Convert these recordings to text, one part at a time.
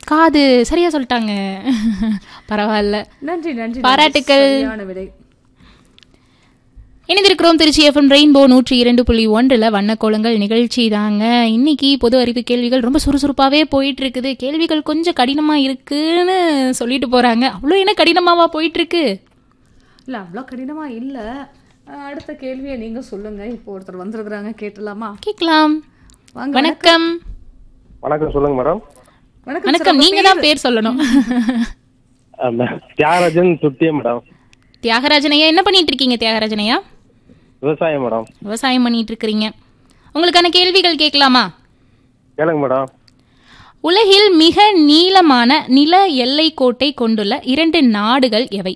காது சரியா சொல்லிட்டாங்க பரவாயில்ல நன்றி நன்றி பாராட்டுக்கள். நன்றி. சரியான விடை இணைந்திருக்கிறோம் திருச்சி எஃப்எம் ரெயின்போ நூற்றி இரண்டு புள்ளி ஒன்றில் வண்ணக்கோலங்கள் நிகழ்ச்சி தாங்க இன்னைக்கு பொது அறிவு கேள்விகள் ரொம்ப சுறுசுறுப்பாகவே போயிட்டு இருக்குது கேள்விகள் கொஞ்சம் கடினமாக இருக்குன்னு சொல்லிட்டு போறாங்க அவ்வளோ என்ன கடினமாவா போயிட்டு இருக்கு இல்ல அவ்வளோ கடினமா இல்ல அஹ், அடுத்த கேள்வியை நீங்க சொல்லுங்க இப்போ ஒருத்தர் வந்திருக்கிறாங்க கேட்டலாமா கேட்கலாம் வாங்க வணக்கம் வணக்கம் சொல்லுங்க மேடம் வணக்கம் வணக்கம் நீங்க தான் பேர் சொல்லணும் தியாகராஜன் சுட்டிய மேடம் தியாகராஜனையா என்ன பண்ணிட்டு இருக்கீங்க தியாகராஜனையா விவசாயம் மேடம் விவசாயம் பண்ணிட்டு இருக்கிறீங்க உங்களுக்கான கேள்விகள் கேட்கலாமா கேளுங்க மேடம் உலகில் மிக நீளமான நில எல்லை கோட்டை கொண்டுள்ள இரண்டு நாடுகள் எவை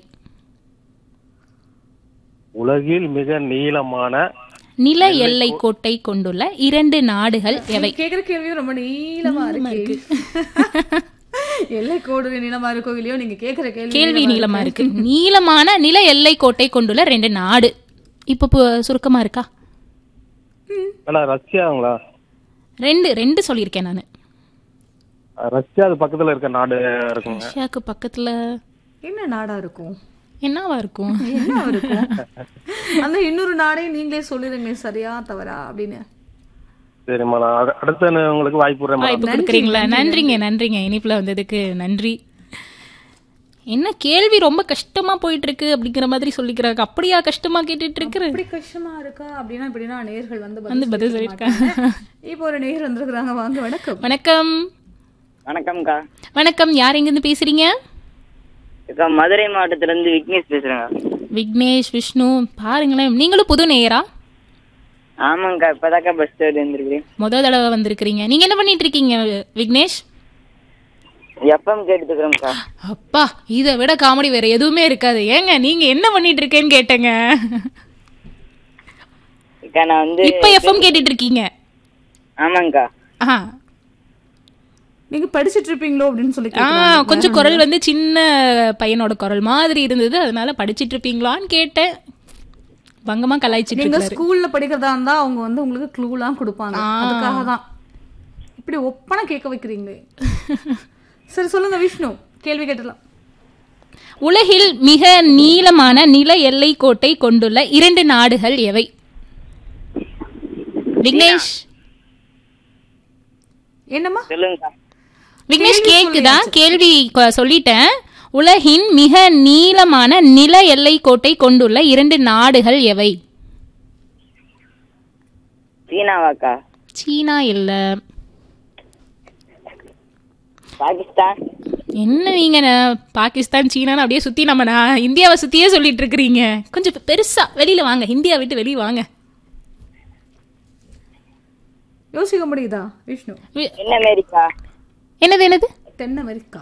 உலகில் மிக நீளமான நில எல்லை கோட்டை கொண்டுள்ள இரண்டு நாடுகள் எவை நீங்க கேக்குற கேள்வியும் ரொம்ப நீளமா இருக்கு எல்லை கோடு நீளமா இருக்கோ இல்லையோ நீங்க கேக்குற கேள்வி கேள்வி நீளமா இருக்கு நீளமான நில எல்லை கோட்டை கொண்டுள்ள ரெண்டு நாடு இப்போ பு- சுருக்கமா இருக்கா மேடம் ரஷ்யாங்களா ரெண்டு ரெண்டு சொல்லியிருக்கேன் நான் ரஷ்யா அது பக்கத்துல இருக்க நாடு இருக்குங்க ரஷ்யாவுக்கு பக்கத்துல என்ன நாடா இருக்கும் என்னவா இருக்கும் என்ன இருக்கும் அந்த இன்னொரு நாடையும் நீங்களே சொல்லிடுங்க சரியா தவறா அப்படின்னு சரி மேடம் அடு- அடுத்து நான் உங்களுக்கு வாய்ப்பு விடுறேன் மேடம் வாய்ப்பு கொடுக்குறீங்களா நன்றிங்க நன்றிங்க இனிப்புல வந்ததுக்கு நன்றி என்ன கேள்வி ரொம்ப கஷ்டமா போயிட்டு இருக்கு அப்படிங்கிற மாதிரி சொல்லிக்கிறாங்க அப்படியா கஷ்டமா கேட்டுட்டு இருக்கிற இப்படி கஷ்டமா இருக்கா அப்படின்னா இப்படின்னா நேர்கள் வந்து வந்து பதில் சொல்லிருக்க சொல்லியிருக்காங்க மாட்டாங்க. இப்போ ஒரு நேர் வந்திருக்கிறாங்க வாங்க வணக்கம் வணக்கம் வணக்கம்க்கா வணக்கம் யார் எங்கிருந்து பேசுறீங்க அக்கா மதுரை மாவட்டத்துல இருந்து விக்னேஷ் பேசுறேங்க விக்னேஷ் விஷ்ணு பாருங்களேன் நீங்களும் புது நேயரா ஆமாங்கக்கா இப்பதாக்கா பஸ் ஸ்டாண்ட் வந்திருக்கிறேன் முத தடவை வந்திருக்கிறீங்க நீங்க என்ன பண்ணிட்டு இருக்கீங்க விக்னேஷ் எஃப்எம் கேட்டுக்கிறோம்க்கா அப்பா இதை விட காமெடி வேற எதுவுமே இருக்காது ஏங்க நீங்க என்ன பண்ணிட்டு இருக்கேன்னு கேட்டேங்க அக்கா நான் வந்து இப்ப எஃப்எம் கேட்டுட்டு இருக்கீங்க ஆமாங்கக்கா ஆ நீங்க படிச்சிட்டு இருப்பீங்களோ அப்படின்னு சொல்லி ஆ கேக்குறாங்க. கொஞ்சம் குரல் வந்து சின்ன பையனோட குரல் மாதிரி இருந்தது அதனால படிச்சிட்டு இருப்பீங்களான்னு கேட்டேன் பங்கமா கலாய்ச்சிட்டு நீங்க இருக்காரு ஸ்கூல்ல படிக்கிறதா இருந்தா அவங்க வந்து உங்களுக்கு க்ளூலாம் கொடுப்பாங்க அதுக்காக தான் இப்படி ஒப்பனை கேட்க வைக்கிறீங்களே சரி சொல்லுங்க விஷ்ணு கேள்வி கேட்டலாம் உலகில் மிக நீளமான நில எல்லை கோட்டை கொண்டுள்ள இரண்டு நாடுகள் எவை விக்னேஷ் என்னம்மா சொல்லுங்கக்கா விக்னேஷ் கேக்குதா கேள்வி கொ- சொல்லிட்டேன் உலகின் மிக நீளமான நில எல்லை கோட்டை கொண்டுள்ள இரண்டு நாடுகள் எவை சீனாவாக்கா சீனா இல்ல பாகிஸ்தான் என்ன நீங்க ந- பாகிஸ்தான் சீனான்னு அப்படியே சுத்தி நம்ம நா- இந்தியாவை சுத்தியே சொல்லிட்டு இருக்கிறீங்க கொஞ்சம் பெருசா வெளியில வாங்க இந்தியா விட்டு வெளியே வாங்க யோசிக்க முடியுதா விஷ்ணு வி- என்ன அமெரிக்கா என்னது என்னது தென் அமெரிக்கா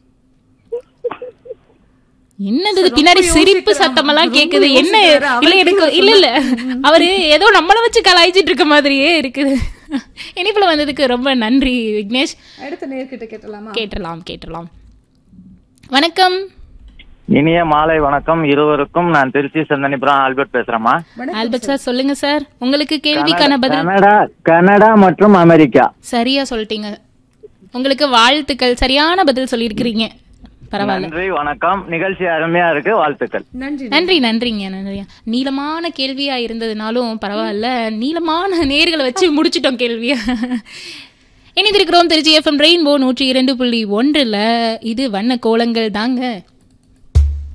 என்னது இது பின்னாடி ரொம்ப சிரிப்பு யோசிக்கிறாமா? சத்தமெல்லாம் ரொம்ப கேக்குது என்ன யோசிக்கிறாரு. இல்ல அவருக்கே எனக்கு ஒரு இல்ல இல்ல அவரு ஏதோ நம்மள வச்சு கலாய்ச்சிட்டு இருக்க மாதிரியே இருக்குது இனிப்புல வந்ததுக்கு ரொம்ப நன்றி விக்னேஷ் அடுத்த நேர்கிட்ட கேட்டலாமா கேட்டலாம் கேட்டலாம் வணக்கம் இனிய மாலை வணக்கம் இருவருக்கும் நான் திருச்சி சந்தனிபுரம் ஆல்பர்ட் பேசுறேம்மா ஆல்பர்ட் சார் சொல்லுங்க சார் உங்களுக்கு கேள்விக்கான பதில் கனடா கனடா மற்றும் அமெரிக்கா சரியா சொல்லிட்டீங்க உங்களுக்கு வாழ்த்துக்கள் சரியான பதில் சொல்லியிருக்கிறீங்க பரவாயில்ல நன்றி வணக்கம் நிகழ்ச்சி அருமையா இருக்கு வாழ்த்துக்கள் நன்றி நன்றி நன்றிங்க நன்றிங்க நீளமான கேள்வியா இருந்ததுனாலும் பரவாயில்ல நீளமான நேர்களை வச்சு முடிச்சிட்டோம் கேள்வியா இணைந்திருக்கிறோம் திருச்சி எஃப்எம் ரெயின்போ நூற்றி இரண்டு புள்ளி ஒன்றுல இது வண்ண கோலங்கள் தாங்க